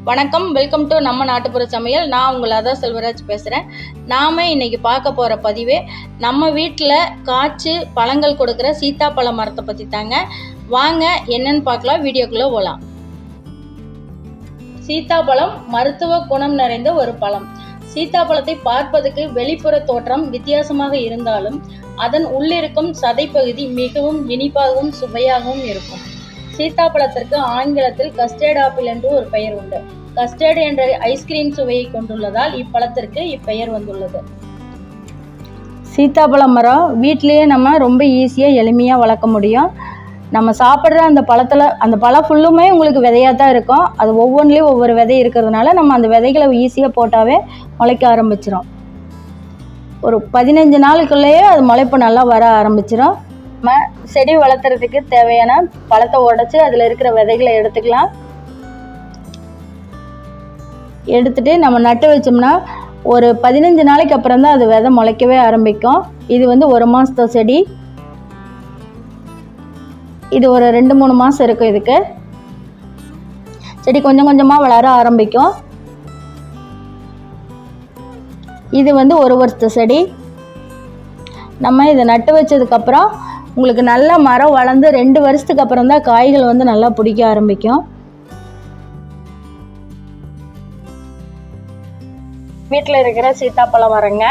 வணக்கம் welcome to நம்ம நாட்டுப்புற சமையல் நான் உங்கள் லதா செல்வராஜ் பேசுகிறேன் நாம் இன்னைக்கு பார்க்க போகிற பதிவே நம்ம வீட்டில் காய்ச்சி பழங்கள் கொடுக்குற சீத்தாப்பழ மரத்தை பற்றி தாங்க வாங்க என்னன்னு பார்க்கலாம் வீடியோக்குள்ளே போகலாம் சீத்தாப்பழம் மருத்துவ குணம் நிறைந்த ஒரு பழம் சீத்தாப்பழத்தை பார்ப்பதற்கு வெளிப்புற தோற்றம் வித்தியாசமாக இருந்தாலும் அதன் உள்ளிருக்கும் சதைப்பகுதி மிகவும் இனிப்பாகவும் சுவையாகவும் இருக்கும் சீத்தாப்பழத்திற்கு ஆங்கிலத்தில் கஸ்டர்ட் ஆப்பிள் என்று ஒரு பெயர் உண்டு கஸ்டர்ட் என்ற ஐஸ்கிரீம் சுவையை கொண்டுள்ளதால் இப்பழத்திற்கு இப்பெயர் வந்துள்ளது சீத்தாப்பழ மரம் வீட்டிலேயே நம்ம ரொம்ப ஈஸியாக எளிமையாக வளர்க்க முடியும் நம்ம சாப்பிட்ற அந்த பழத்தில் அந்த பழம் ஃபுல்லுமே உங்களுக்கு விதையாக தான் இருக்கும் அது ஒவ்வொன்றிலையும் ஒவ்வொரு விதை இருக்கிறதுனால நம்ம அந்த விதைகளை ஈஸியாக போட்டாவே முளைக்க ஆரம்பிச்சிடும் ஒரு பதினஞ்சு நாளுக்குள்ளேயே அது முளைப்பு நல்லா வர ஆரம்பிச்சிடும் நம்ம செடி வளர்த்துறதுக்கு தேவையான பழத்தை உடச்சி அதில் இருக்கிற விதைகளை எடுத்துக்கலாம் எடுத்துட்டு நம்ம நட்டு வச்சோம்னா ஒரு பதினஞ்சு நாளைக்கு அப்புறம் தான் அது விதை முளைக்கவே ஆரம்பிக்கும் இது வந்து ஒரு மாதத்து செடி இது ஒரு ரெண்டு மூணு மாதம் இருக்கும் இதுக்கு செடி கொஞ்சம் கொஞ்சமாக வளர ஆரம்பிக்கும் இது வந்து ஒரு வருஷத்து செடி நம்ம இதை நட்டு வச்சதுக்கப்புறம் உங்களுக்கு நல்ல மரம் வளர்ந்து ரெண்டு வருஷத்துக்கு அப்புறம் தான் காய்கள் வந்து நல்லா பிடிக்க ஆரம்பிக்கும் வீட்டில் இருக்கிற சீத்தாப்பழம் மரங்க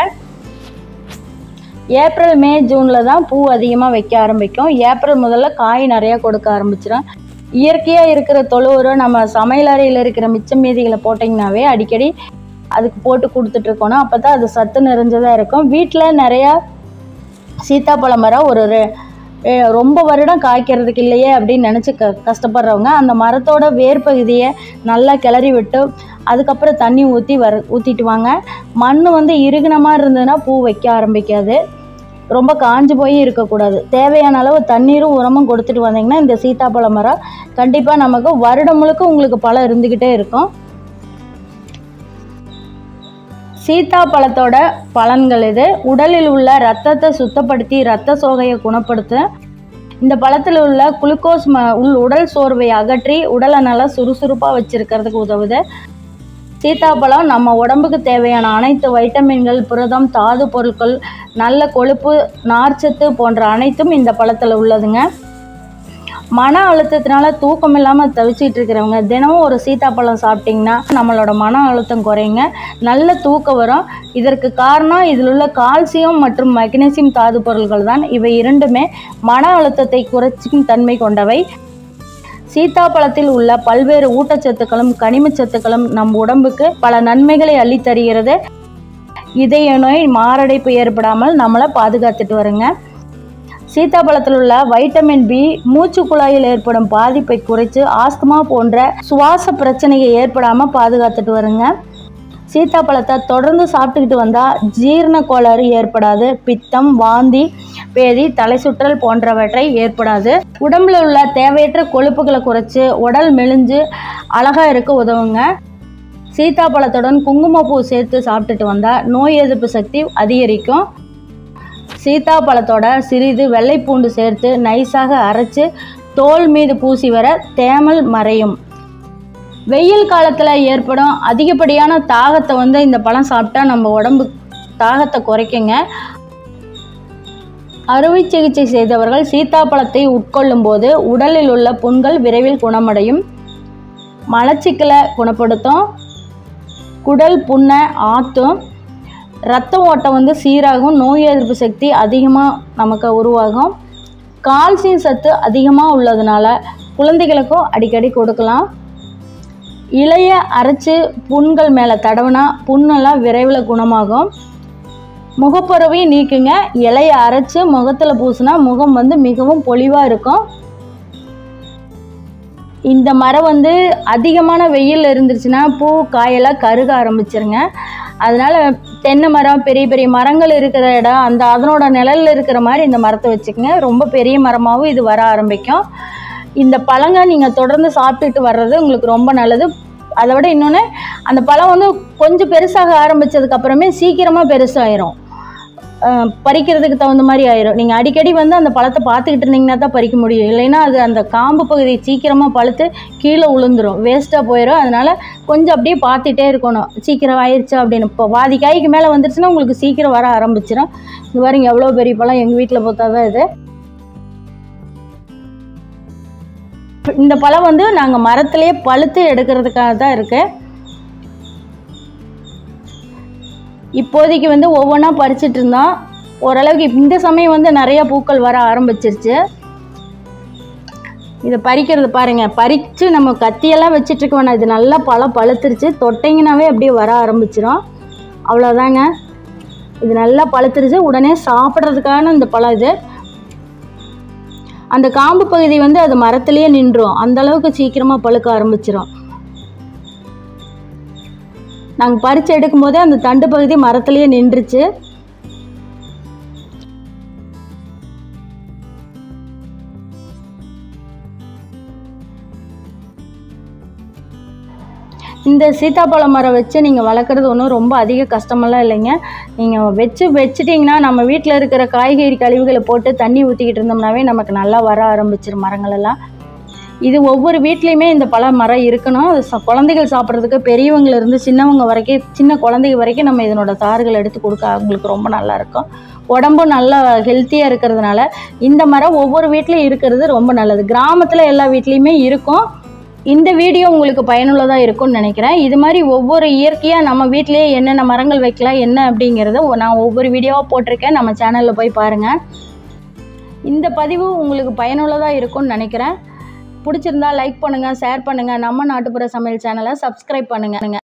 ஏப்ரல் மே ஜூனில் தான் பூ அதிகமாக வைக்க ஆரம்பிக்கும் ஏப்ரல் முதல்ல காய் நிறையா கொடுக்க ஆரம்பிச்சிடும் இயற்கையாக இருக்கிற தொழு உரம் நம்ம சமையல் அறையில் இருக்கிற மிச்சம் மீதிகளை போட்டிங்கனாவே அடிக்கடி அதுக்கு போட்டு கொடுத்துட்ருக்கணும் அப்போ தான் அது சத்து நிறைஞ்சதாக இருக்கும் வீட்டில் நிறையா சீத்தாப்பழ மரம் ஒரு ரெ- எ- ரொம்ப வருடம் காய்க்கிறதுக்கு இல்லையே அப்படின்னு நினச்சி க கஷ்டப்படுறவங்க அந்த மரத்தோட வேர் பகுதியை நல்லா கிளறி விட்டு அதுக்கப்புறம் தண்ணி ஊற்றி வர ஊற்றிட்டு வாங்க மண் வந்து இறுகின மாதிரி இருந்ததுன்னா பூ வைக்க ஆரம்பிக்காது ரொம்ப காஞ்சு போய் இருக்கக்கூடாது தேவையான அளவு தண்ணீரும் உரமும் கொடுத்துட்டு வந்தீங்கன்னா இந்த சீத்தாப்பழ மரம் கண்டிப்பாக நமக்கு வருடம் முழுக்க உங்களுக்கு பழம் இருந்துக்கிட்டே இருக்கும் சீத்தாப்பழத்தோட பலன்கள் இது உடலில் உள்ள ரத்தத்தை சுத்தப்படுத்தி ரத்த சோகையை குணப்படுத்தும் இந்த பழத்தில் உள்ள குளுக்கோஸ் ம உள் உடல் சோர்வை அகற்றி உடலை நல்லா சுறுசுறுப்பாக வச்சிருக்கிறதுக்கு உதவுது சீத்தாப்பழம் நம்ம உடம்புக்கு தேவையான அனைத்து வைட்டமின்கள் புரதம் தாது பொருட்கள் நல்ல கொழுப்பு நார்ச்சத்து போன்ற அனைத்தும் இந்த பழத்தில் உள்ளதுங்க மன அழுத்தத்தினால தூக்கம் இல்லாமல் தவிச்சிட்டு இருக்கிறவங்க தினமும் ஒரு சீத்தாப்பழம் சாப்பிட்டிங்கன்னா நம்மளோட மன அழுத்தம் குறையுங்க நல்ல தூக்கம் வரும் இதற்கு காரணம் இதில் உள்ள கால்சியம் மற்றும் மக்னீசியம் தாது பொருள்கள் தான் இவை இரண்டுமே மன அழுத்தத்தை குறைச்சிக்கும் தன்மை கொண்டவை சீத்தாப்பழத்தில் உள்ள பல்வேறு ஊட்டச்சத்துக்களும் கனிமச்சத்துக்களும் நம் உடம்புக்கு பல நன்மைகளை அள்ளித் தருகிறது இதய நோய் மாரடைப்பு ஏற்படாமல் நம்மளை பாதுகாத்துட்டு வருங்க சீத்தாப்பழத்தில் உள்ள வைட்டமின் பி மூச்சு குழாயில் ஏற்படும் பாதிப்பை குறைச்சு ஆஸ்துமா போன்ற சுவாச பிரச்சனையை ஏற்படாமல் பாதுகாத்துட்டு வருங்க சீத்தாப்பழத்தை தொடர்ந்து சாப்பிட்டுக்கிட்டு வந்தால் ஜீரண கோளாறு ஏற்படாது பித்தம் வாந்தி பேதி தலை சுற்றல் போன்றவற்றை ஏற்படாது உடம்புல உள்ள தேவையற்ற கொழுப்புகளை குறைச்சு உடல் மெலிஞ்சு அழகாக இருக்க உதவுங்க சீத்தாப்பழத்துடன் குங்குமப்பூ சேர்த்து சாப்பிட்டுட்டு வந்தால் நோய் எதிர்ப்பு சக்தி அதிகரிக்கும் சீத்தாப்பழத்தோட சிறிது வெள்ளைப்பூண்டு சேர்த்து நைஸாக அரைச்சு தோல் மீது பூசி வர தேமல் மறையும் வெயில் காலத்தில் ஏற்படும் அதிகப்படியான தாகத்தை வந்து இந்த பழம் சாப்பிட்டா நம்ம உடம்பு தாகத்தை குறைக்குங்க அறுவை சிகிச்சை செய்தவர்கள் சீத்தாப்பழத்தை உட்கொள்ளும் போது உடலில் உள்ள புண்கள் விரைவில் குணமடையும் மலச்சிக்கலை குணப்படுத்தும் குடல் புண்ணை ஆற்றும் ரத்த ஓட்டம் வந்து சீராகும் நோய் எதிர்ப்பு சக்தி அதிகமாக நமக்கு உருவாகும் கால்சியம் சத்து அதிகமாக உள்ளதுனால குழந்தைகளுக்கும் அடிக்கடி கொடுக்கலாம் இலைய அரைச்சு புண்கள் மேலே தடவுனா புண்ணெல்லாம் விரைவில் குணமாகும் முகப்பருவை நீக்குங்க இலைய அரைச்சு முகத்தில் பூசினா முகம் வந்து மிகவும் பொலிவாக இருக்கும் இந்த மரம் வந்து அதிகமான வெயில் இருந்துருச்சுன்னா பூ காயெல்லாம் கருக ஆரம்பிச்சிருங்க அதனால தென்னை மரம் பெரிய பெரிய மரங்கள் இருக்கிற இடம் அந்த அதனோட நிழல்ல இருக்கிற மாதிரி இந்த மரத்தை வச்சுக்கோங்க ரொம்ப பெரிய மரமாகவும் இது வர ஆரம்பிக்கும் இந்த பழங்க நீங்கள் தொடர்ந்து சாப்பிட்டுட்டு வர்றது உங்களுக்கு ரொம்ப நல்லது அதை விட இன்னொன்று அந்த பழம் வந்து கொஞ்சம் பெருசாக ஆரம்பித்ததுக்கு அப்புறமே சீக்கிரமாக பெருசாயிரும் அஹ், பறிக்கிறதுக்கு தகுந்த மாதிரி ஆயிரும் நீங்கள் அடிக்கடி வந்து அந்த பழத்தை பார்த்துக்கிட்டு இருந்தீங்கன்னா தான் பறிக்க முடியும் இல்லைன்னா அது அந்த காம்பு பகுதி சீக்கிரமாக பழுத்து கீழே உளுந்துரும் வேஸ்ட்டாக போயிடும் அதனால கொஞ்சம் அப்படியே பார்த்துட்டே இருக்கணும் சீக்கிரம் ஆயிடுச்சு அப்படின்னு இப்போ பாதி காய்க்கு மேலே வந்துருச்சுன்னா உங்களுக்கு சீக்கிரம் வர ஆரம்பிச்சிடும் இது பாருங்க எவ்வளோ பெரிய பழம் எங்கள் வீட்டில் பார்த்தா தான் இது இந்த பழம் வந்து நாங்கள் மரத்திலே பழுத்து எடுக்கிறதுக்காக தான் இருக்கு இப்போதைக்கு வந்து ஒவ்வொன்றா பறிச்சிட்டு இருந்தோம் ஓரளவுக்கு இப்ப இந்த சமயம் வந்து நிறைய பூக்கள் வர ஆரம்பிச்சிருச்சு இதை பறிக்கிறது பாருங்க பறித்து நம்ம கத்தியெல்லாம் வச்சிட்டு இருக்க வேணாம் இது நல்லா பழம் பழுத்துருச்சு தொட்டிங்கனாவே அப்படியே வர ஆரம்பிச்சிடும் அவ்வளோதாங்க இது நல்லா பழுத்துருச்சு உடனே சாப்பிட்றதுக்கான இந்த பழம் இது அந்த காம்பு பகுதி வந்து அது மரத்திலேயே நின்றும் அந்த அளவுக்கு சீக்கிரமாக பழுக்க ஆரம்பிச்சிடும் நாங்கள் பறித்து எடுக்கும் போதே அந்த தண்டு பகுதி மரத்திலேயே நின்றுச்சு இந்த சீத்தாப்பழ மரம் வச்சு நீங்கள் வளர்க்குறது ஒன்றும் ரொம்ப அதிக கஷ்டமெல்லாம் இல்லைங்க நீங்கள் வச்சு வச்சிட்டிங்கன்னா நம்ம வீட்டில் இருக்கிற காய்கறி கழிவுகளை போட்டு தண்ணி ஊற்றிக்கிட்டு இருந்தோம்னாவே நமக்கு நல்லா வர ஆரம்பிச்சிரும் மரங்கள் எல்லாம் இது ஒவ்வொரு வீட்லேயுமே இந்த பழ மரம் இருக்கணும் அது ச- குழந்தைகள் சாப்பிட்றதுக்கு பெரியவங்கள்ல இருந்து சின்னவங்க வரைக்கும் சின்ன குழந்தைங்க வரைக்கும் நம்ம இதனோட தார்கள் எடுத்து கொடுக்க அவங்களுக்கு ரொம்ப நல்லா இருக்கும் உடம்பும் நல்லா ஹெல்த்தியாக இருக்கிறதுனால இந்த மரம் ஒவ்வொரு வீட்லேயும் இருக்கிறது ரொம்ப நல்லது கிராமத்தில் எல்லா வீட்லேயுமே இருக்கும் இந்த வீடியோ உங்களுக்கு பயனுள்ளதாக இருக்கும்னு நினைக்கிறேன் இது மாதிரி ஒவ்வொரு இயற்கையாக நம்ம வீட்டிலேயே என்னென்ன மரங்கள் வைக்கலாம் என்ன அப்படிங்கிறத ஒ- நான் ஒவ்வொரு வீடியோவாக போட்டிருக்கேன் நம்ம சேனலில் போய் பாருங்கள் இந்த பதிவு உங்களுக்கு பயனுள்ளதாக இருக்கும்னு நினைக்கிறேன் பிடிச்சிருந்தா லைக் பண்ணுங்கள் ஷேர் பண்ணுங்கள் நம்ம நாட்டுப்புற சமையல் சேனலை சப்ஸ்கிரைப் பண்ணுங்கள்